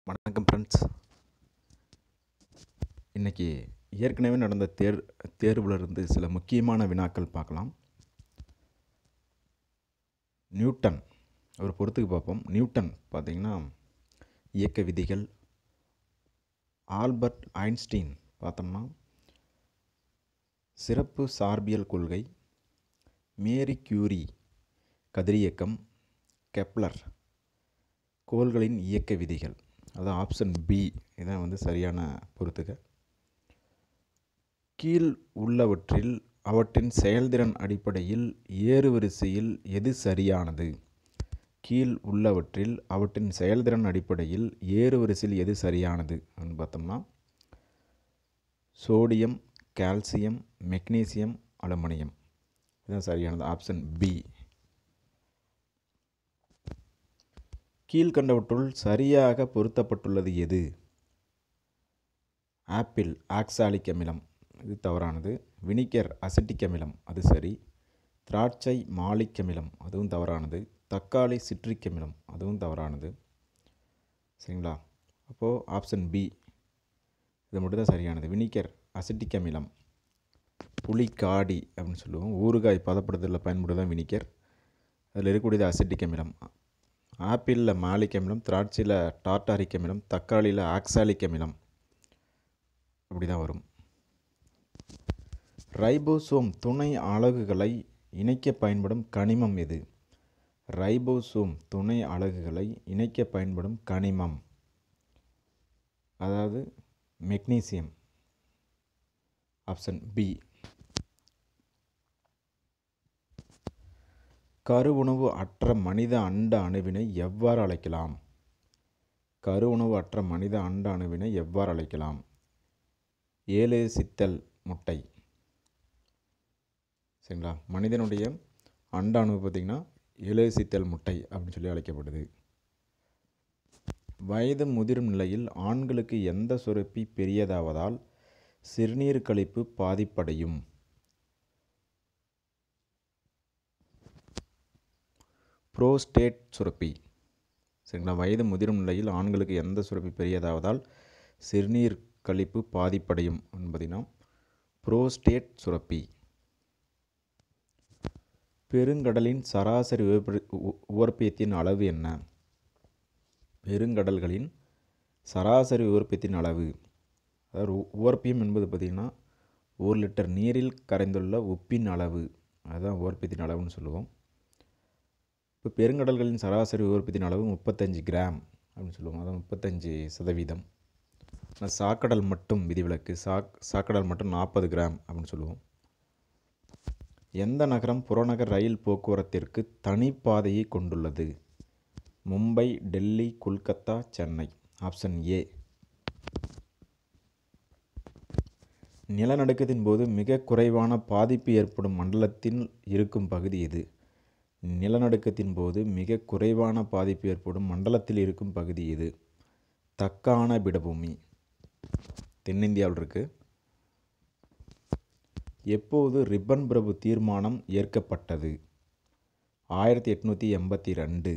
வணக்கம் ஃப்ரெண்ட்ஸ் இன்றைக்கி ஏற்கனவே நடந்த தேர் தேர்வில் இருந்து சில முக்கியமான வினாக்கள் பார்க்கலாம் நியூட்டன் ஒரு பொறுத்துக்கு பார்ப்போம் நியூட்டன் பார்த்திங்கன்னா இயக்க விதிகள் ஆல்பர்ட் ஐன்ஸ்டீன் பார்த்தோம்னா சிறப்பு சார்பியல் கொள்கை மேரி கியூரி கதிரியக்கம் கெப்லர் கோள்களின் இயக்க விதிகள் அதான் ஆப்ஷன் பி இதான் வந்து சரியான பொறுத்துக கீழ் உள்ளவற்றில் அவற்றின் செயல்திறன் அடிப்படையில் ஏறுவரிசையில் எது சரியானது கீழ் உள்ளவற்றில் அவற்றின் செயல்திறன் அடிப்படையில் ஏறுவரிசையில் எது சரியானது அப்படின்னு பார்த்தோம்னா சோடியம் கால்சியம் மெக்னீசியம் அலுமினியம் இதுதான் சரியானது ஆப்ஷன் பி கீழ்கண்டவற்றுள் சரியாக பொருத்தப்பட்டுள்ளது எது ஆப்பிள் ஆக்சாலிக் அமிலம் இது தவறானது வினிகர் அசிட்டிக் அமிலம் அது சரி திராட்சை மாலிக் அமிலம் அதுவும் தவறானது தக்காளி சிட்ரிக் அமிலம் அதுவும் தவறானது சரிங்களா அப்போது ஆப்ஷன் பி இது மட்டும் தான் சரியானது வினிகர் அசிட்டிக் அமிலம் புளிக்காடி அப்படின்னு சொல்லுவோம் ஊறுகாய் பதப்படுத்தலில் பயன்படுதான் வினிகர் அதில் இருக்கக்கூடியது அசிட்டிக் அமிலம் ஆப்பிளில் மாலிக் அமிலம் திராட்சையில் டார்டாரிக் அமிலம் தக்காளியில் ஆக்சாலிக் அமிலம் அப்படி தான் வரும் ரைபோசோம் துணை அலகுகளை இணைக்க பயன்படும் கனிமம் எது ரைபோசோம் துணை அலகுகளை இணைக்க பயன்படும் கனிமம் அதாவது மெக்னீசியம் ஆப்ஷன் பி கருவுணவு அற்ற மனித அண்ட அணுவினை எவ்வாறு அழைக்கலாம் கருவுணவு அற்ற மனித அண்ட அணுவினை எவ்வாறு அழைக்கலாம் ஏழு சித்தல் முட்டை சரிங்களா மனிதனுடைய அண்ட அணு பார்த்திங்கன்னா ஏழு சித்தல் முட்டை அப்படின்னு சொல்லி அழைக்கப்படுது வயது முதிரும் நிலையில் ஆண்களுக்கு எந்த சுரப்பி பெரியதாவதால் சிறுநீர் கழிப்பு பாதிப்படையும் புரோஸ்டேட் சுரப்பி சரிங்களா வயது முதிரும் நிலையில் ஆண்களுக்கு எந்த சுரப்பி பெரியதாவதால் சிறுநீர் கழிப்பு பாதிப்படையும் என்பதினா புரோஸ்டேட் சுரப்பி பெருங்கடலின் சராசரி உவர்ப்பியத்தின் அளவு என்ன பெருங்கடல்களின் சராசரி உவர்ப்பியத்தின் அளவு அதாவது உவர்ப்பியம் என்பது பார்த்திங்கன்னா ஒரு லிட்டர் நீரில் கரைந்துள்ள உப்பின் அளவு அதுதான் உவர்ப்பியத்தின் அளவுன்னு சொல்லுவோம் இப்போ பெருங்கடல்களின் சராசரி உற்பத்தியின் அளவு முப்பத்தஞ்சு கிராம் அப்படின்னு சொல்லுவோம் அதான் முப்பத்தஞ்சு சதவீதம் ஆனால் சாக்கடல் மட்டும் விதிவிலக்கு சாக் சாக்கடல் மட்டும் நாற்பது கிராம் அப்படின்னு சொல்லுவோம் எந்த நகரம் புறநகர் ரயில் போக்குவரத்திற்கு தனிப்பாதையை கொண்டுள்ளது மும்பை டெல்லி கொல்கத்தா சென்னை ஆப்ஷன் ஏ நிலநடுக்கத்தின் போது மிக குறைவான பாதிப்பு ஏற்படும் மண்டலத்தில் இருக்கும் பகுதி எது நிலநடுக்கத்தின் போது மிக குறைவான பாதிப்பு ஏற்படும் மண்டலத்தில் இருக்கும் பகுதி இது தக்கான பீடபூமி தென்னிந்தியாவில் இருக்கு எப்போது ரிப்பன் பிரபு தீர்மானம் ஏற்கப்பட்டது ஆயிரத்தி எட்நூற்றி எண்பத்தி ரெண்டு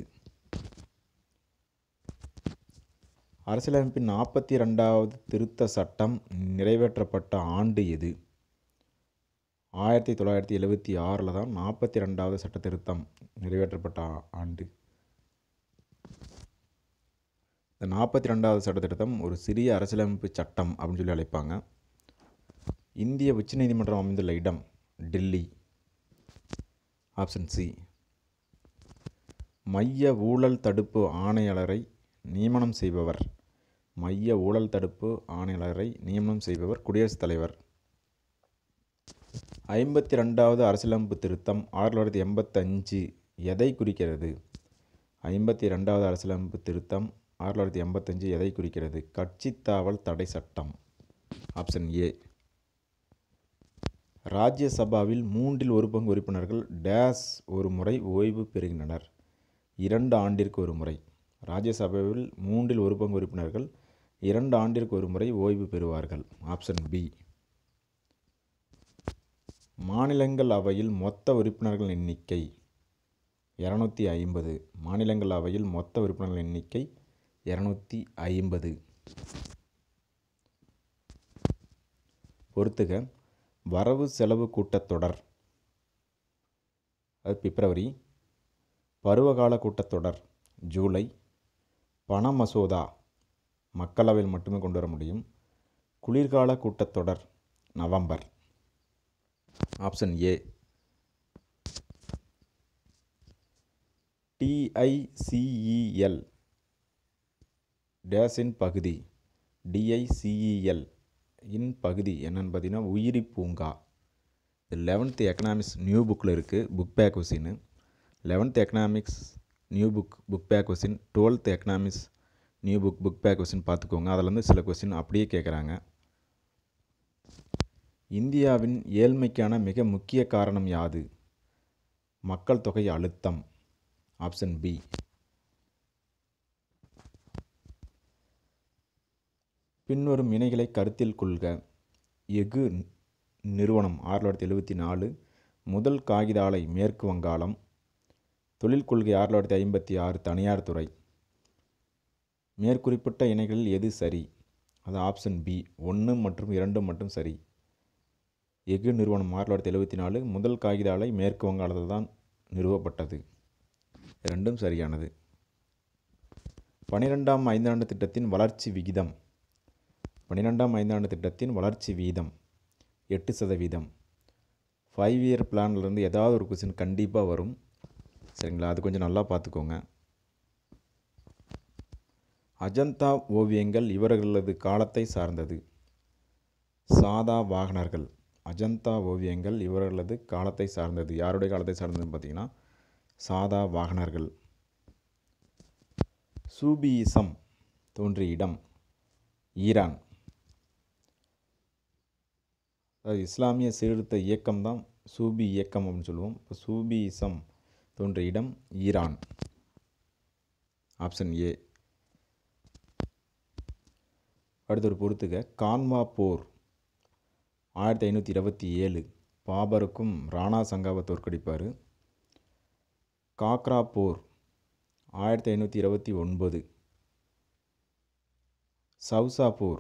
அரசியலமைப்பின் நாற்பத்தி ரெண்டாவது திருத்த சட்டம் நிறைவேற்றப்பட்ட ஆண்டு எது ஆயிரத்தி தொள்ளாயிரத்தி எழுபத்தி ஆறில் தான் நாற்பத்தி ரெண்டாவது சட்ட திருத்தம் நிறைவேற்றப்பட்ட ஆண்டு இந்த நாற்பத்தி ரெண்டாவது சட்ட திருத்தம் ஒரு சிறிய அரசியலமைப்பு சட்டம் அப்படின்னு சொல்லி அழைப்பாங்க இந்திய உச்சநீதிமன்றம் அமைந்துள்ள இடம் டெல்லி ஆப்ஷன் சி மைய ஊழல் தடுப்பு ஆணையாளரை நியமனம் செய்பவர் மைய ஊழல் தடுப்பு ஆணையாளரை நியமனம் செய்பவர் குடியரசுத் தலைவர் ஐம்பத்தி ரெண்டாவது அரசியலமைப்பு திருத்தம் ஆயிரத்தி தொள்ளாயிரத்தி எண்பத்தஞ்சு எதை குறிக்கிறது ஐம்பத்தி ரெண்டாவது அரசியலமைப்பு திருத்தம் ஆயிரத்தி தொள்ளாயிரத்தி எண்பத்தஞ்சு எதை குறிக்கிறது கட்சி தாவல் தடை சட்டம் ஆப்ஷன் ஏ ராஜ்யசபாவில் மூன்றில் ஒரு பங்கு உறுப்பினர்கள் டேஸ் ஒரு முறை ஓய்வு பெறுகின்றனர் இரண்டு ஆண்டிற்கு ஒரு முறை ராஜ்யசபாவில் மூன்றில் ஒரு பங்கு உறுப்பினர்கள் இரண்டு ஆண்டிற்கு ஒரு முறை ஓய்வு பெறுவார்கள் ஆப்ஷன் பி மாநிலங்கள் அவையில் மொத்த உறுப்பினர்கள் எண்ணிக்கை இரநூத்தி ஐம்பது மாநிலங்களவையில் மொத்த உறுப்பினர்கள் எண்ணிக்கை இரநூத்தி ஐம்பது பொறுத்துக வரவு செலவு கூட்டத்தொடர் அது பிப்ரவரி பருவகால கூட்டத்தொடர் ஜூலை பண மசோதா மக்களவையில் மட்டுமே கொண்டு வர முடியும் குளிர்கால கூட்டத்தொடர் நவம்பர் ஆப்ஷன் ஏ டிஐசிஇஎல் டேஸின் பகுதி டிஐசிஇஎல் இன் பகுதி என்னன்னு பார்த்தீங்கன்னா உயிரி பூங்கா இது லெவன்த்து எக்கனாமிக்ஸ் நியூ புக்கில் இருக்குது book back question eleventh economics new book book back question twelfth economics new book book back question பார்த்துக்கோங்க அதில் வந்து சில கொஸ்டின் அப்படியே கேட்குறாங்க இந்தியாவின் ஏழ்மைக்கான மிக முக்கிய காரணம் யாது மக்கள் தொகை அழுத்தம் ஆப்ஷன் பி பின்வரும் இணைகளை கருத்தில் கொள்க எஃகு நிறுவனம் ஆயிரத்தி தொள்ளாயிரத்தி எழுபத்தி நாலு முதல் காகித ஆலை மேற்கு வங்காளம் தொழில் கொள்கை ஆயிரத்தி தொள்ளாயிரத்தி ஐம்பத்தி ஆறு தனியார் துறை மேற்குறிப்பிட்ட இணைகளில் எது சரி அது ஆப்ஷன் பி ஒன்று மற்றும் இரண்டு மட்டும் சரி எஃகு நிறுவனம் ஆயிரத்தி தொள்ளாயிரத்தி எழுபத்தி நாலு முதல் காகித ஆலை மேற்கு வங்காளத்தில் தான் நிறுவப்பட்டது ரெண்டும் சரியானது பனிரெண்டாம் ஐந்தாண்டு திட்டத்தின் வளர்ச்சி விகிதம் பன்னிரெண்டாம் ஐந்தாண்டு திட்டத்தின் வளர்ச்சி வீதம் எட்டு சதவீதம் ஃபைவ் இயர் பிளான்லேருந்து ஏதாவது ஒரு கொஸ்டின் கண்டிப்பாக வரும் சரிங்களா அது கொஞ்சம் நல்லா பார்த்துக்கோங்க அஜந்தா ஓவியங்கள் இவர்களது காலத்தை சார்ந்தது சாதா வாகனர்கள் அஜந்தா ஓவியங்கள் இவர்களது காலத்தை சார்ந்தது யாருடைய காலத்தை சார்ந்ததுன்னு பார்த்தீங்கன்னா சாதா வாகனர்கள் சூபியிசம் தோன்றிய இடம் ஈரான் அதாவது இஸ்லாமிய சீர்திருத்த இயக்கம் தான் சூபி இயக்கம் அப்படின்னு சொல்லுவோம் இப்போ சூபியிசம் தோன்றிய இடம் ஈரான் ஆப்ஷன் ஏ அடுத்த ஒரு பொறுத்துக கான்வா போர் ஆயிரத்தி ஐநூற்றி இருபத்தி ஏழு பாபருக்கும் ராணா சங்காவை தோற்கடிப்பார் காக்ரா போர் ஆயிரத்தி ஐநூற்றி இருபத்தி ஒன்பது சவுசா போர்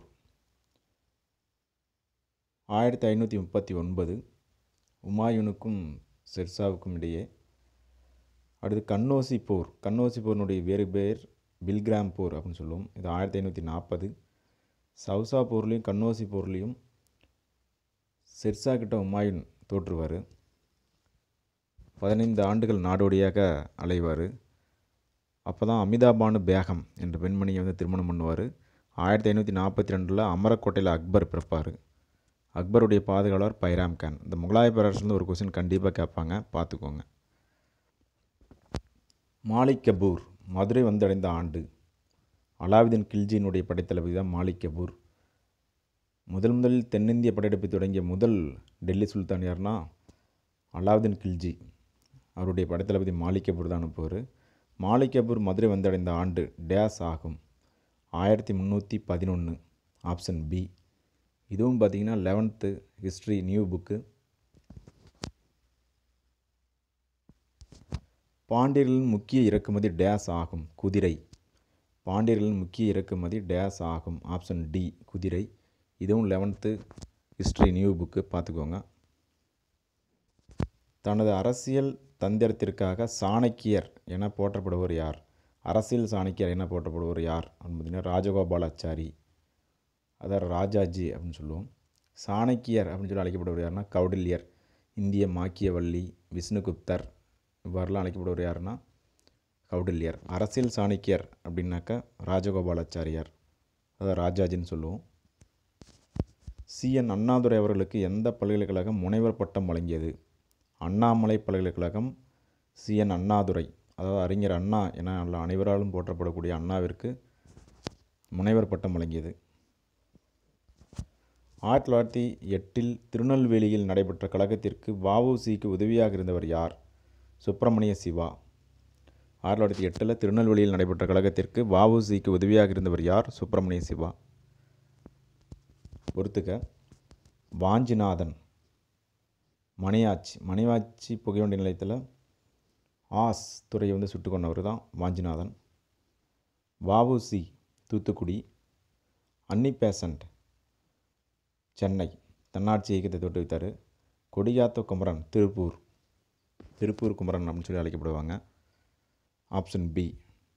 ஆயிரத்தி ஐநூற்றி முப்பத்தி ஒன்பது உமாயூனுக்கும் ஷெர்ஷாவுக்கும் இடையே அடுத்து கன்னோசி போர் கன்னோசி போரினுடைய வேறு பேர் பில்கிராம் போர் அப்படின்னு சொல்லுவோம் இது ஆயிரத்தி ஐநூற்றி நாற்பது சவுசா போர்லேயும் கன்னோசி போர்லேயும் ஷெர்ஷா கிட்ட உமாயூன் தோற்றுவார் பதினைந்து ஆண்டுகள் நாடோடியாக அலைவார் அப்போ தான் அமிதாபானு பேகம் என்ற பெண்மணியை வந்து திருமணம் பண்ணுவார் ஆயிரத்தி ஐநூற்றி நாற்பத்தி ரெண்டில் அமரக்கோட்டையில் அக்பர் பிறப்பார் அக்பருடைய பாதுகாவலர் பைராம் கான் இந்த முகலாய பேரரசுலேருந்து ஒரு கொஸ்டின் கண்டிப்பாக கேட்பாங்க பார்த்துக்கோங்க மாலிக் கபூர் மதுரை வந்தடைந்த ஆண்டு அலாவுதீன் கில்ஜியினுடைய படைத்தளபதி தான் மாலிக் கபூர் முதல் முதலில் தென்னிந்திய படையெடுப்பை தொடங்கிய முதல் டெல்லி சுல்தான் யார்னா அலாவுதீன் கில்ஜி அவருடைய படைத்தளபதி மாலிக் கபூர் தான் அனுப்புவார் மாலிக் கபூர் மதுரை வந்தடைந்த ஆண்டு டேஸ் ஆகும் ஆயிரத்தி முந்நூற்றி பதினொன்று ஆப்ஷன் பி இதுவும் பார்த்தீங்கன்னா லெவன்த்து ஹிஸ்ட்ரி நியூ புக்கு பாண்டியர்களின் முக்கிய இறக்குமதி டேஸ் ஆகும் குதிரை பாண்டியர்களின் முக்கிய இறக்குமதி டேஸ் ஆகும் ஆப்ஷன் டி குதிரை இதுவும் லெவன்த்து ஹிஸ்ட்ரி நியூ புக்கு பார்த்துக்கோங்க தனது அரசியல் தந்திரத்திற்காக சாணக்கியர் என போற்றப்படுவர் யார் அரசியல் சாணக்கியர் என போற்றப்படுவர் யார் அப்படின்னு பார்த்தீங்கன்னா ராஜகோபாலாச்சாரி அதாவது ராஜாஜி அப்படின்னு சொல்லுவோம் சாணக்கியர் அப்படின்னு சொல்லி அழைக்கப்படுவர் யாருன்னா கௌடில்யர் இந்திய மாக்கியவள்ளி விஷ்ணுகுப்தர் இவ்வாறுலாம் அழைக்கப்படுவர் யாருன்னா கௌடில்யர் அரசியல் சாணக்கியர் அப்படின்னாக்கா ராஜகோபாலாச்சாரியார் அதாவது ராஜாஜின்னு சொல்லுவோம் சிஎன் அண்ணாதுரை அவர்களுக்கு எந்த பல்கலைக்கழகம் முனைவர் பட்டம் வழங்கியது அண்ணாமலை பல்கலைக்கழகம் சிஎன் அண்ணாதுரை அதாவது அறிஞர் அண்ணா என நல்ல அனைவராலும் போற்றப்படக்கூடிய அண்ணாவிற்கு முனைவர் பட்டம் வழங்கியது ஆயிரத்தி தொள்ளாயிரத்தி எட்டில் திருநெல்வேலியில் நடைபெற்ற கழகத்திற்கு வஉசிக்கு உதவியாக இருந்தவர் யார் சுப்பிரமணிய சிவா ஆயிரத்தி தொள்ளாயிரத்தி எட்டில் திருநெல்வேலியில் நடைபெற்ற கழகத்திற்கு வஉசிக்கு உதவியாக இருந்தவர் யார் சுப்பிரமணிய சிவா பொறுத்துக்க வாஞ்சிநாதன் மணியாச்சி மணியாச்சி புகைவண்டி நிலையத்தில் ஆஸ் துறையை வந்து சுட்டு கொண்டவர் தான் வாஞ்சிநாதன் வஉசி தூத்துக்குடி அன்னி பேசண்ட் சென்னை தன்னாட்சி இயக்கத்தை தோற்றுவித்தார் கொடியாத்த குமரன் திருப்பூர் திருப்பூர் குமரன் அப்படின்னு சொல்லி அழைக்கப்படுவாங்க ஆப்ஷன் பி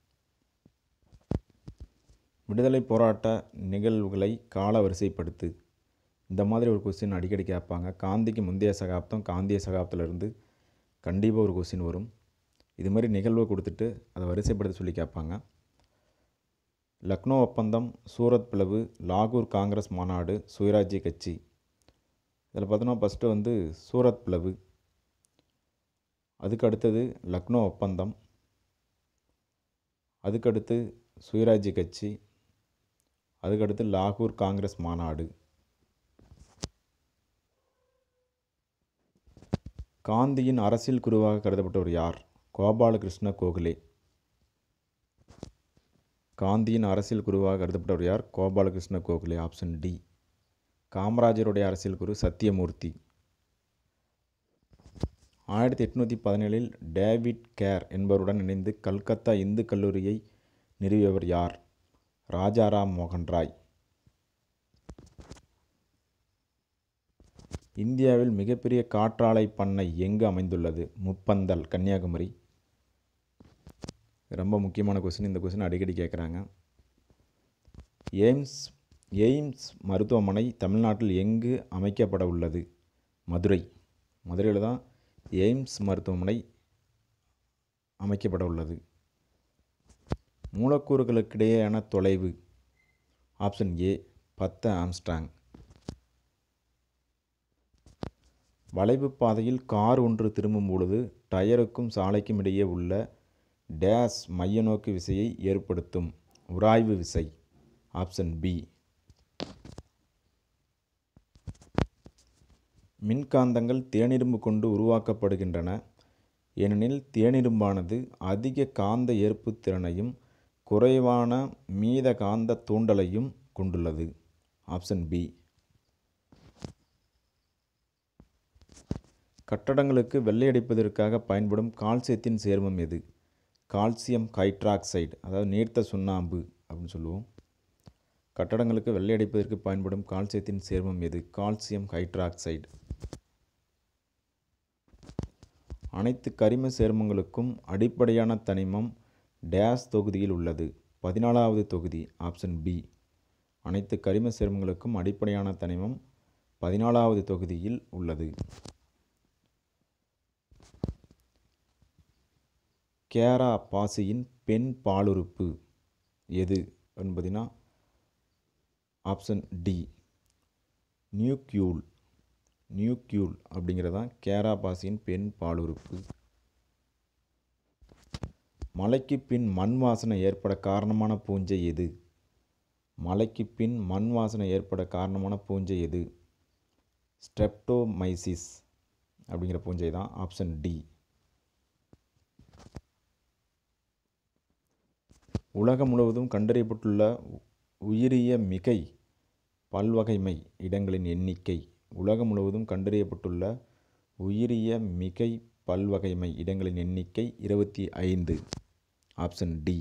விடுதலை போராட்ட நிகழ்வுகளை கால வரிசைப்படுத்து இந்த மாதிரி ஒரு கொஸ்டின் அடிக்கடி கேட்பாங்க காந்திக்கு முந்தைய சகாப்தம் காந்திய சகாப்தத்திலிருந்து கண்டிப்பாக ஒரு கொஸ்டின் வரும் இது மாதிரி நிகழ்வை கொடுத்துட்டு அதை வரிசைப்படுத்த சொல்லி கேட்பாங்க லக்னோ ஒப்பந்தம் சூரத் பிளவு லாகூர் காங்கிரஸ் மாநாடு சுயராஜ்ய கட்சி இதில் பார்த்தோன்னா ஃபஸ்ட்டு வந்து சூரத் பிளவு அதுக்கு அடுத்தது லக்னோ ஒப்பந்தம் அதுக்கடுத்து சுயராஜ்ய கட்சி அதுக்கடுத்து லாகூர் காங்கிரஸ் மாநாடு காந்தியின் அரசியல் குருவாக கருதப்பட்டவர் யார் கோபாலகிருஷ்ண கோகலே காந்தியின் அரசியல் குருவாக கருதப்பட்டவர் யார் கோபாலகிருஷ்ண கோகலே ஆப்ஷன் டி காமராஜருடைய அரசியல் குரு சத்தியமூர்த்தி ஆயிரத்தி எட்நூற்றி பதினேழில் டேவிட் கேர் என்பவருடன் இணைந்து கல்கத்தா இந்து கல்லூரியை நிறுவியவர் யார் ராஜாராம் மோகன் ராய் இந்தியாவில் மிகப்பெரிய காற்றாலை பண்ணை எங்கு அமைந்துள்ளது முப்பந்தல் கன்னியாகுமரி ரொம்ப முக்கியமான கொஸ்டின் இந்த கொஸ்டின் அடிக்கடி கேட்குறாங்க எய்ம்ஸ் எய்ம்ஸ் மருத்துவமனை தமிழ்நாட்டில் எங்கு அமைக்கப்பட உள்ளது மதுரை மதுரையில் தான் எய்ம்ஸ் மருத்துவமனை அமைக்கப்பட உள்ளது மூலக்கூறுகளுக்கிடையேயான தொலைவு ஆப்ஷன் ஏ பத்து ஆம்ஸ்டாங் வளைவு பாதையில் கார் ஒன்று திரும்பும் பொழுது டயருக்கும் சாலைக்கும் இடையே உள்ள டேஸ் மைய நோக்கு விசையை ஏற்படுத்தும் உராய்வு விசை ஆப்ஷன் பி மின்காந்தங்கள் தேனிரும்பு கொண்டு உருவாக்கப்படுகின்றன ஏனெனில் தேனிரும்பானது அதிக காந்த ஏற்பு திறனையும் குறைவான மீத காந்த தூண்டலையும் கொண்டுள்ளது ஆப்ஷன் பி கட்டடங்களுக்கு வெள்ளையடிப்பதற்காக பயன்படும் கால்சியத்தின் சேர்மம் எது கால்சியம் ஹைட்ராக்சைடு அதாவது நீர்த்த சுண்ணாம்பு அப்படின்னு சொல்லுவோம் கட்டடங்களுக்கு வெள்ளையடிப்பதற்கு பயன்படும் கால்சியத்தின் சேர்மம் எது கால்சியம் ஹைட்ராக்சைடு அனைத்து கரிம சேர்மங்களுக்கும் அடிப்படையான தனிமம் டேஸ் தொகுதியில் உள்ளது பதினாலாவது தொகுதி ஆப்ஷன் பி அனைத்து கரிம சேர்மங்களுக்கும் அடிப்படையான தனிமம் பதினாலாவது தொகுதியில் உள்ளது கேரா பாசியின் பெண் பாலுறுப்பு எது என்பதுனா ஆப்ஷன் டி நியூக்யூல் நியூக்யூல் அப்படிங்கிறதான் கேரா பாசியின் பெண் பாலுறுப்பு மலைக்கு பின் மண் வாசனை ஏற்பட காரணமான பூஞ்சை எது மலைக்கு பின் மண் வாசனை ஏற்பட காரணமான பூஞ்சை எது ஸ்ட்ரெப்டோமைசிஸ் அப்படிங்கிற பூஞ்சை தான் ஆப்ஷன் டி உலகம் முழுவதும் கண்டறியப்பட்டுள்ள உயிரிய மிகை பல்வகைமை இடங்களின் எண்ணிக்கை உலகம் முழுவதும் கண்டறியப்பட்டுள்ள உயிரிய மிகை பல்வகைமை இடங்களின் எண்ணிக்கை இருபத்தி ஐந்து ஆப்ஷன் டி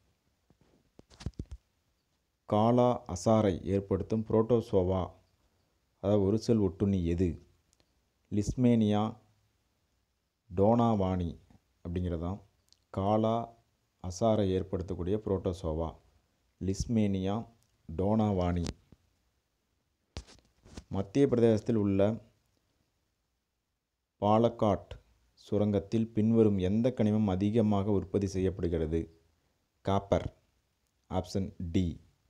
காலா அசாரை ஏற்படுத்தும் புரோட்டோசோவா அதாவது ஒரு செல் ஒட்டுண்ணி எது லிஸ்மேனியா டோனாவானி அப்படிங்கிறதான் காலா அசாரை ஏற்படுத்தக்கூடிய புரோட்டோசோவா லிஸ்மேனியா டோனாவானி மத்திய பிரதேசத்தில் உள்ள பாலக்காட் சுரங்கத்தில் பின்வரும் எந்த கனிமம் அதிகமாக உற்பத்தி செய்யப்படுகிறது காப்பர் ஆப்ஷன் டி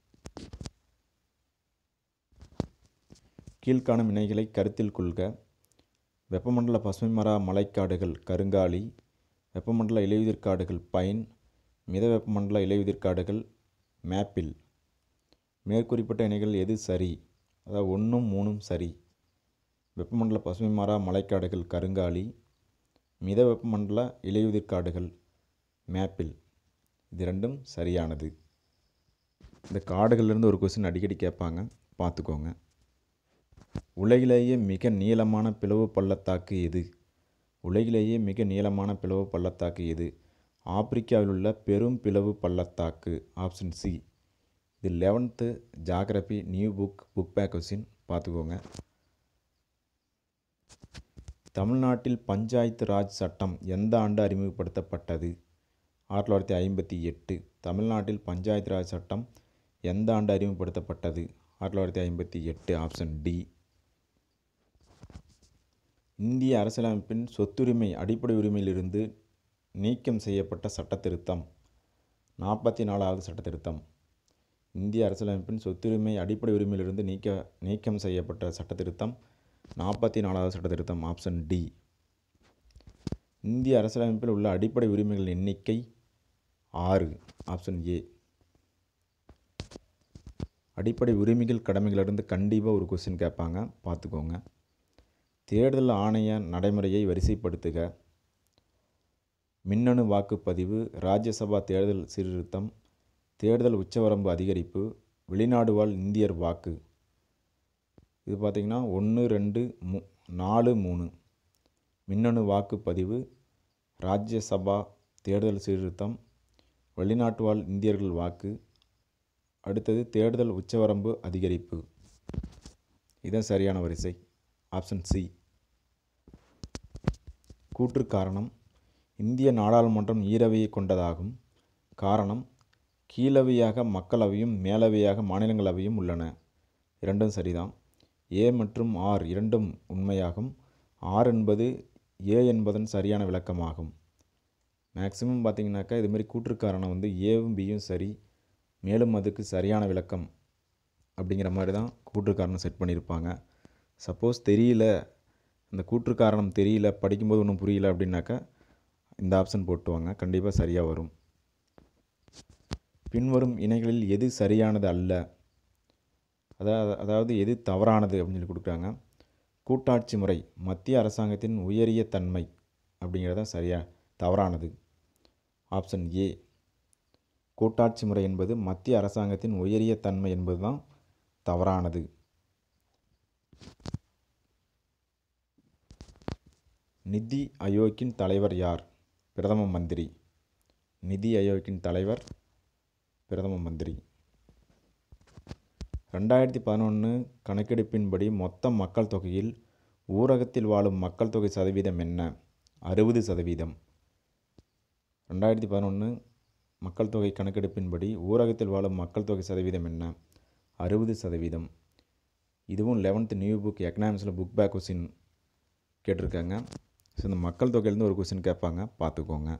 கீழ்காணும் இணைகளை கருத்தில் கொள்க வெப்பமண்டல பசுமைமரா மலைக்காடுகள் கருங்காலி வெப்பமண்டல இலையுதிர் காடுகள் பைன் மித வெப்பமண்டல இலையுதிர் காடுகள் மேப்பிள் மேற்குறிப்பிட்ட இணைகள் எது சரி அதாவது ஒன்றும் மூணும் சரி வெப்பமண்டல பசுமைமரா மலைக்காடுகள் கருங்காலி மித வெப்பமண்டல இலையுதிர் காடுகள் மேப்பிள் இது ரெண்டும் சரியானது இந்த காடுகள்லேருந்து ஒரு கொஸ்டின் அடிக்கடி கேட்பாங்க பார்த்துக்கோங்க உலகிலேயே மிக நீளமான பிளவு பள்ளத்தாக்கு எது உலகிலேயே மிக நீளமான பிளவு பள்ளத்தாக்கு எது ஆப்பிரிக்காவில் உள்ள பெரும் பிளவு பள்ளத்தாக்கு ஆப்ஷன் சி இது eleventh geography new book book back question பார்த்துக்கோங்க தமிழ்நாட்டில் பஞ்சாயத்து ராஜ் சட்டம் எந்த ஆண்டு அறிமுகப்படுத்தப்பட்டது ஆயிரத்தி தொள்ளாயிரத்தி ஐம்பத்தி எட்டு தமிழ்நாட்டில் பஞ்சாயத்து ராஜ் சட்டம் எந்த ஆண்டு அறிமுகப்படுத்தப்பட்டது ஆயிரத்தி தொள்ளாயிரத்தி ஐம்பத்தி எட்டு ஆப்ஷன் டி இந்திய அரசியலமைப்பின் சொத்துரிமை அடிப்படை உரிமையிலிருந்து நீக்கம் செய்யப்பட்ட சட்ட திருத்தம் நாற்பத்தி நாலாவது சட்ட திருத்தம் இந்திய அரசியலமைப்பின் சொத்துரிமை அடிப்படை உரிமையிலிருந்து நீக்க நீக்கம் செய்யப்பட்ட சட்ட திருத்தம் நாற்பத்தி நாலாவது சட்ட திருத்தம் ஆப்ஷன் டி இந்திய அரசியலமைப்பில் உள்ள அடிப்படை உரிமைகள் எண்ணிக்கை ஆறு ஆப்ஷன் ஏ அடிப்படை உரிமைகள் கடமைகளிலிருந்து கண்டிப்பாக ஒரு கொஸ்டின் கேட்பாங்க பார்த்துக்கோங்க தேர்தல் ஆணைய நடைமுறையை வரிசைப்படுத்துக மின்னணு வாக்குப்பதிவு ராஜ்யசபா தேர்தல் சீர்திருத்தம் தேர்தல் உச்சவரம்பு அதிகரிப்பு வெளிநாடு வாழ் இந்தியர் வாக்கு இது பார்த்திங்கன்னா ஒன்று ரெண்டு மூ நாலு மூணு மின்னணு வாக்குப்பதிவு ராஜ்யசபா தேர்தல் சீர்திருத்தம் வெளிநாட்டு வாழ் இந்தியர்கள் வாக்கு அடுத்தது தேர்தல் உச்சவரம்பு அதிகரிப்பு இதுதான் சரியான வரிசை ஆப்ஷன் சி கூற்று காரணம் இந்திய நாடாளுமன்றம் ஈரவையை கொண்டதாகும் காரணம் கீழவையாக மக்களவையும் மேலவையாக மாநிலங்களவையும் உள்ளன இரண்டும் சரிதான் ஏ மற்றும் ஆர் இரண்டும் உண்மையாகும் ஆர் என்பது ஏ என்பதன் சரியான விளக்கமாகும் மேக்ஸிமம் பார்த்தீங்கன்னாக்கா இதுமாரி கூற்று காரணம் வந்து ஏவும் பியும் சரி மேலும் அதுக்கு சரியான விளக்கம் அப்படிங்கிற மாதிரி தான் கூற்று காரணம் செட் பண்ணியிருப்பாங்க சப்போஸ் தெரியல இந்த கூற்று காரணம் தெரியல படிக்கும்போது ஒன்றும் புரியல அப்படின்னாக்கா இந்த ஆப்ஷன் போட்டுவாங்க கண்டிப்பாக சரியாக வரும் பின்வரும் இணைகளில் எது சரியானது அல்ல அதாவது அதாவது எது தவறானது அப்படின்னு சொல்லி கொடுக்குறாங்க கூட்டாட்சி முறை மத்திய அரசாங்கத்தின் உயரிய தன்மை அப்படிங்கிறத சரியா தவறானது ஆப்ஷன் ஏ கூட்டாட்சி முறை என்பது மத்திய அரசாங்கத்தின் உயரிய தன்மை என்பது தான் தவறானது நிதி ஆயோக்கின் தலைவர் யார் பிரதம மந்திரி நிதி ஆயோக்கின் தலைவர் பிரதம மந்திரி ரெண்டாயிரத்தி பதினொன்று கணக்கெடுப்பின்படி மொத்த மக்கள் தொகையில் ஊரகத்தில் வாழும் மக்கள் தொகை சதவீதம் என்ன அறுபது சதவீதம் ரெண்டாயிரத்தி பதினொன்று மக்கள் தொகை கணக்கெடுப்பின்படி ஊரகத்தில் வாழும் மக்கள் தொகை சதவீதம் என்ன அறுபது சதவீதம் இதுவும் லெவன்த்து நியூ புக் எக்கனாமிக்ஸில் புக் பேக் கொஸ்டின் கேட்டிருக்காங்க ஸோ இந்த மக்கள் தொகையிலேருந்து ஒரு கொஸ்டின் கேட்பாங்க பார்த்துக்கோங்க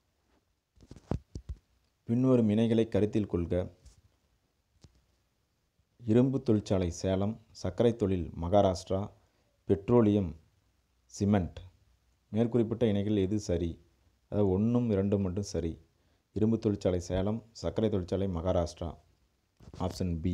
பின்வரும் இணைகளை கருத்தில் கொள்க இரும்பு தொழிற்சாலை சேலம் சர்க்கரை தொழில் மகாராஷ்டிரா பெட்ரோலியம் சிமெண்ட் மேற்குறிப்பிட்ட இணைகள் எது சரி அதாவது ஒன்றும் இரண்டும் மட்டும் சரி இரும்பு தொழிற்சாலை சேலம் சர்க்கரை தொழிற்சாலை மகாராஷ்டிரா ஆப்ஷன் பி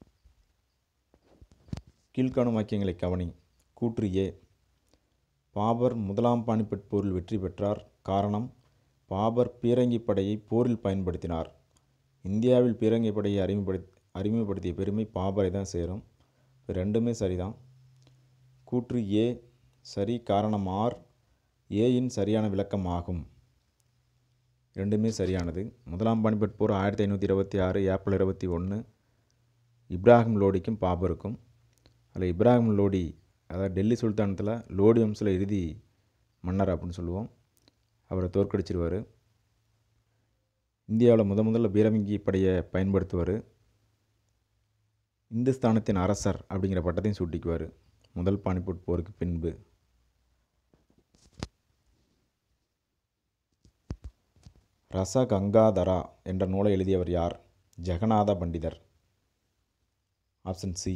கீழ்காணும் வாக்கியங்களை கவனி கூற்று ஏ பாபர் முதலாம் பானிபட் போரில் வெற்றி பெற்றார் காரணம் பாபர் பீரங்கி படையை போரில் பயன்படுத்தினார் இந்தியாவில் பீரங்கி படையை அறிமுகப்படுத்தி அறிமுகப்படுத்திய பெருமை பாபரை தான் சேரும் இது ரெண்டுமே சரிதான் கூற்று ஏ சரி காரணம் ஆர் ஏயின் சரியான விளக்கம் ஆகும் ரெண்டுமே சரியானது முதலாம் பானிபட் போர் ஆயிரத்தி ஐநூற்றி இருபத்தி ஆறு ஏப்ரல் இருபத்தி ஒன்று இப்ராஹிம் லோடிக்கும் பாபருக்கும் அதில் இப்ராஹிம் லோடி அதாவது டெல்லி சுல்தானத்தில் லோடி வம்சில் இறுதி மன்னர் அப்படின்னு சொல்லுவோம் அவரை தோற்கடிச்சிருவார் இந்தியாவில் முத முதல்ல பீரங்கி படையை பயன்படுத்துவார் இந்துஸ்தானத்தின் அரசர் அப்படிங்கிற பட்டத்தையும் சூட்டிக்குவார் முதல் பானிபட் போருக்கு பின்பு ரச கங்காதரா என்ற நூலை எழுதியவர் யார் ஜெகநாத பண்டிதர் ஆப்ஷன் சி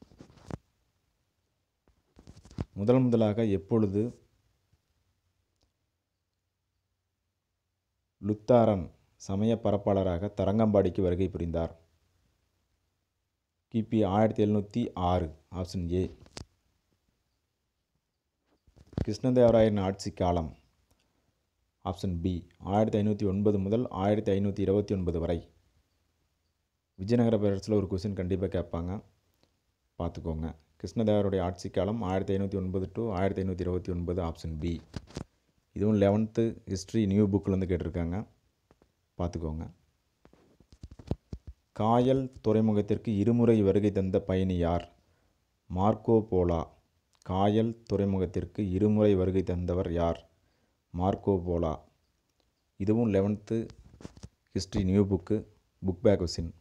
முதல் முதலாக எப்பொழுது லுத்தாரன் சமய பரப்பாளராக தரங்கம்பாடிக்கு வருகை புரிந்தார் கிபி ஆயிரத்தி எழுநூற்றி ஆறு ஆப்ஷன் ஏ கிருஷ்ணதேவராயரின் ஆட்சி காலம் ஆப்ஷன் பி ஆயிரத்தி ஐநூற்றி ஒன்பது முதல் ஆயிரத்தி ஐநூற்றி இருபத்தி ஒன்பது வரை விஜயநகர பேரரசில் ஒரு கொஸ்டின் கண்டிப்பாக கேட்பாங்க பார்த்துக்கோங்க கிருஷ்ணதேவருடைய ஆட்சி காலம் ஆயிரத்தி ஐநூற்றி ஒன்பது டு ஆயிரத்தி ஐநூற்றி இருபத்தி ஒன்பது ஆப்ஷன் பி இதுவும் லெவன்த்து ஹிஸ்ட்ரி நியூ புக்கில் வந்து கேட்டிருக்காங்க பார்த்துக்கோங்க காயல் துறைமுகத்திற்கு இருமுறை வருகை தந்த பயணி யார் மார்க்கோ போலா காயல் துறைமுகத்திற்கு இருமுறை வருகை தந்தவர் யார் மார்க்கோ போலா இதுவும் eleventh history new book book back question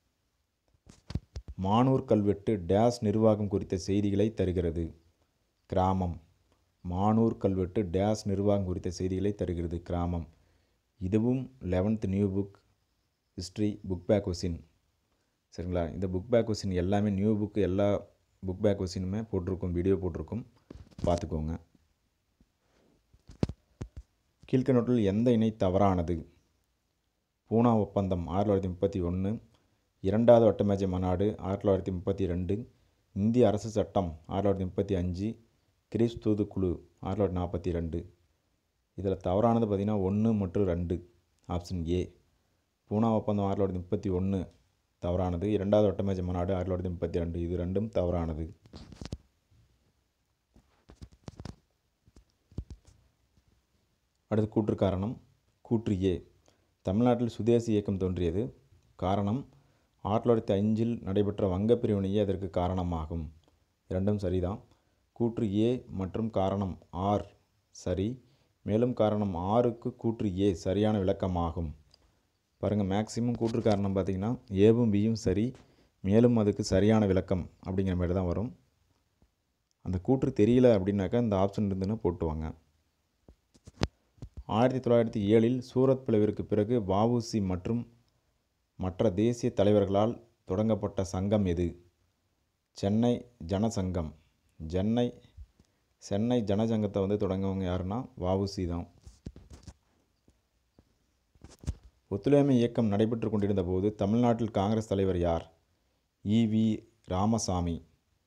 Manur கல்வெட்டு டேஸ் நிர்வாகம் குறித்த செய்திகளை தருகிறது கிராமம் மானூர் கல்வெட்டு டேஸ் நிர்வாகம் குறித்த செய்திகளை தருகிறது கிராமம் இதுவும் eleventh new book history book back question சரிங்களா இந்த புக் பேக் கொஸ்டின் எல்லாமே நியூ புக்கு எல்லா புக் பேக் கொஸ்டினுமே போட்டிருக்கும் வீடியோ போட்டிருக்கும் பார்த்துக்கோங்க கீழ்கணோட்டில் எந்த இணை தவறானது பூனா ஒப்பந்தம் ஆயிரத்தி தொள்ளாயிரத்தி முப்பத்தி ஒன்று இரண்டாவது வட்டமேஜை மாநாடு ஆயிரத்தி தொள்ளாயிரத்தி முப்பத்தி ரெண்டு இந்திய அரசு சட்டம் ஆயிரத்தி தொள்ளாயிரத்தி முப்பத்தி அஞ்சு கிரீஸ் தூதுக்குழு ஆயிரத்தி தொள்ளாயிரத்தி நாற்பத்தி ரெண்டு இதில் தவறானது பார்த்திங்கன்னா ஒன்று மற்றும் ரெண்டு ஆப்ஷன் ஏ பூனா ஒப்பந்தம் ஆயிரத்தி தொள்ளாயிரத்தி முப்பத்தி ஒன்று தவறானது இரண்டாவது வட்டமேஜை மாநாடு ஆயிரத்தி தொள்ளாயிரத்தி முப்பத்தி ரெண்டு இது ரெண்டும் தவறானது அடுத்து கூற்று காரணம் கூற்று ஏ தமிழ்நாட்டில் சுதேசி இயக்கம் தோன்றியது காரணம் ஆயிரத்தி தொள்ளாயிரத்தி அஞ்சில் நடைபெற்ற வங்கப் பிரிவினையே அதற்கு காரணமாகும் இரண்டும் சரிதான் கூற்று ஏ மற்றும் காரணம் ஆர் சரி மேலும் காரணம் ஆறுக்கு கூற்று ஏ சரியான விளக்கமாகும் பாருங்கள் மேக்ஸிமம் கூற்று காரணம் பார்த்திங்கன்னா ஏவும் பியும் சரி மேலும் அதுக்கு சரியான விளக்கம் அப்படிங்கிற மாதிரி தான் வரும் அந்த கூற்று தெரியல அப்படின்னாக்கா இந்த ஆப்ஷன் இருந்துன்னு போட்டுவாங்க ஆயிரத்தி தொள்ளாயிரத்தி ஏழில் சூரத் பிளவிற்கு பிறகு வஉசி மற்றும் மற்ற தேசிய தலைவர்களால் தொடங்கப்பட்ட சங்கம் எது சென்னை ஜனசங்கம் சென்னை சென்னை ஜனசங்கத்தை வந்து தொடங்கவங்க யாருன்னா வஉசி தான் ஒத்துழையாமை இயக்கம் நடைபெற்று கொண்டிருந்த போது தமிழ்நாட்டில் காங்கிரஸ் தலைவர் யார் இவி ராமசாமி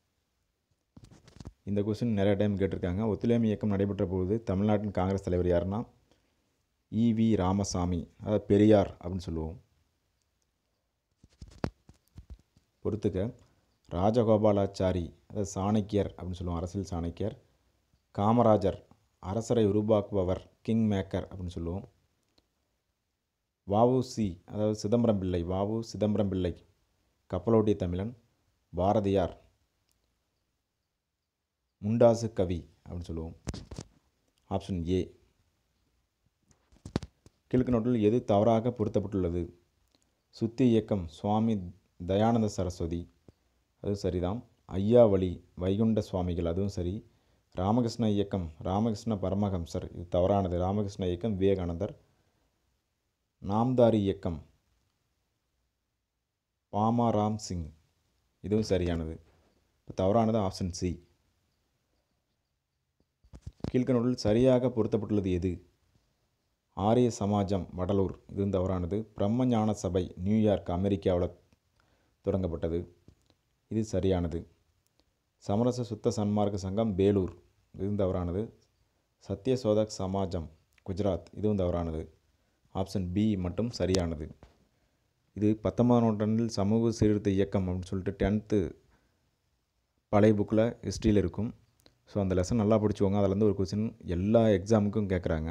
இந்த கொஸ்டின் நிறைய டைம் கேட்டிருக்காங்க ஒத்துழையாமை இயக்கம் நடைபெற்ற போது தமிழ்நாட்டின் காங்கிரஸ் தலைவர் யாருன்னா இவி ராமசாமி அதாவது பெரியார் அப்படின்னு சொல்லுவோம் பொறுத்துக்க ராஜகோபாலாச்சாரி அதாவது சாணக்கியர் அப்படின்னு சொல்லுவோம் அரசியல் சாணக்கியர் காமராஜர் அரசரை உருவாக்குபவர் கிங் மேக்கர் அப்படின்னு சொல்லுவோம் வஉசி அதாவது சிதம்பரம் பிள்ளை வஉ சிதம்பரம் பிள்ளை கப்பலோட்டிய தமிழன் பாரதியார் முண்டாசு கவி அப்படின்னு சொல்லுவோம் ஆப்ஷன் ஏ கிழக்கு நோட்டில் எது தவறாக பொருத்தப்பட்டுள்ளது சுத்தி இயக்கம் சுவாமி தயானந்த சரஸ்வதி அது சரிதான் ஐயாவளி வைகுண்ட சுவாமிகள் அதுவும் சரி ராமகிருஷ்ண இயக்கம் ராமகிருஷ்ண பரமஹம்சர் இது தவறானது ராமகிருஷ்ண இயக்கம் விவேகானந்தர் நாம்தாரி இயக்கம் பாமா ராம் சிங் இதுவும் சரியானது இப்போ தவறானது ஆப்ஷன் சி கீழ்கணொடில் சரியாக பொருத்தப்பட்டுள்ளது எது ஆரிய சமாஜம் வடலூர் இதுவும் தவறானது பிரம்ம ஞான சபை நியூயார்க் அமெரிக்காவில் தொடங்கப்பட்டது இது சரியானது சமரச சுத்த சன்மார்க்க சங்கம் பேலூர் இதுவும் தவறானது சத்திய சோதக் சமாஜம் குஜராத் இதுவும் தவறானது ஆப்ஷன் பி மட்டும் சரியானது இது பத்தொன்பதாம் நூற்றாண்டில் சமூக சீர்திருத்த இயக்கம் அப்படின்னு சொல்லிட்டு டென்த்து பழைய புக்கில் ஹிஸ்ட்ரியில் இருக்கும் ஸோ அந்த லெசன் நல்லா படிச்சுக்கோங்க அதுலேருந்து ஒரு கொஸ்டின் எல்லா எக்ஸாமுக்கும் கேட்குறாங்க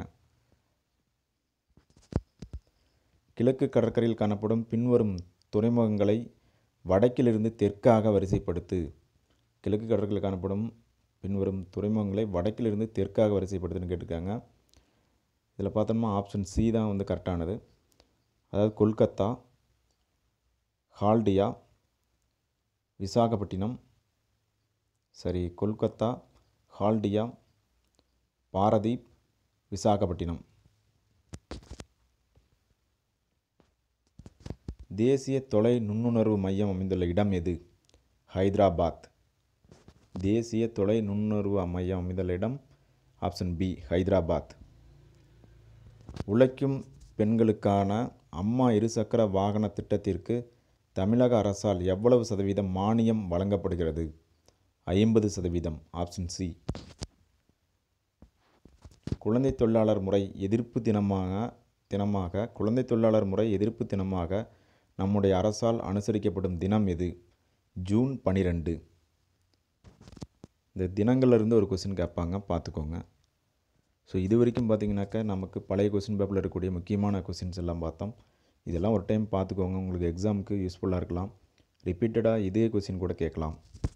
கிழக்கு கடற்கரையில் காணப்படும் பின்வரும் துறைமுகங்களை வடக்கிலிருந்து தெற்காக வரிசைப்படுத்து கிழக்கு கடற்கரையில் காணப்படும் பின்வரும் துறைமுகங்களை வடக்கிலிருந்து தெற்காக வரிசைப்படுத்துன்னு கேட்டிருக்காங்க இதில் பார்த்தோம்னா ஆப்ஷன் சி தான் வந்து கரெக்டானது அதாவது கொல்கத்தா ஹால்டியா விசாகப்பட்டினம் சரி கொல்கத்தா ஹால்டியா பாரதீப் விசாகப்பட்டினம் தேசிய தொலை நுண்ணுணர்வு மையம் அமைந்துள்ள இடம் எது ஹைதராபாத் தேசிய தொலை நுண்ணுணர்வு மையம் அமைந்துள்ள இடம் ஆப்ஷன் பி ஹைதராபாத் உழைக்கும் பெண்களுக்கான அம்மா இருசக்கர வாகன திட்டத்திற்கு தமிழக அரசால் எவ்வளவு சதவீதம் மானியம் வழங்கப்படுகிறது ஐம்பது சதவீதம் ஆப்ஷன் சி குழந்தை தொழிலாளர் முறை எதிர்ப்பு தினமாக தினமாக குழந்தை தொழிலாளர் முறை எதிர்ப்பு தினமாக நம்முடைய அரசால் அனுசரிக்கப்படும் தினம் எது ஜூன் பன்னிரெண்டு இந்த தினங்கள்லேருந்து ஒரு கொஸ்டின் கேட்பாங்க பார்த்துக்கோங்க ஸோ இது வரைக்கும் பார்த்தீங்கன்னாக்கா நமக்கு பழைய கொஸ்டின் பேப்பரில் இருக்கக்கூடிய முக்கியமான கொஸ்டின்ஸ் எல்லாம் பார்த்தோம் இதெல்லாம் ஒரு டைம் பார்த்துக்கோங்க உங்களுக்கு எக்ஸாமுக்கு யூஸ்ஃபுல்லாக இருக்கலாம் ரிப்பீட்டடாக இதே கொஸ்டின் கூட கேட்கலாம்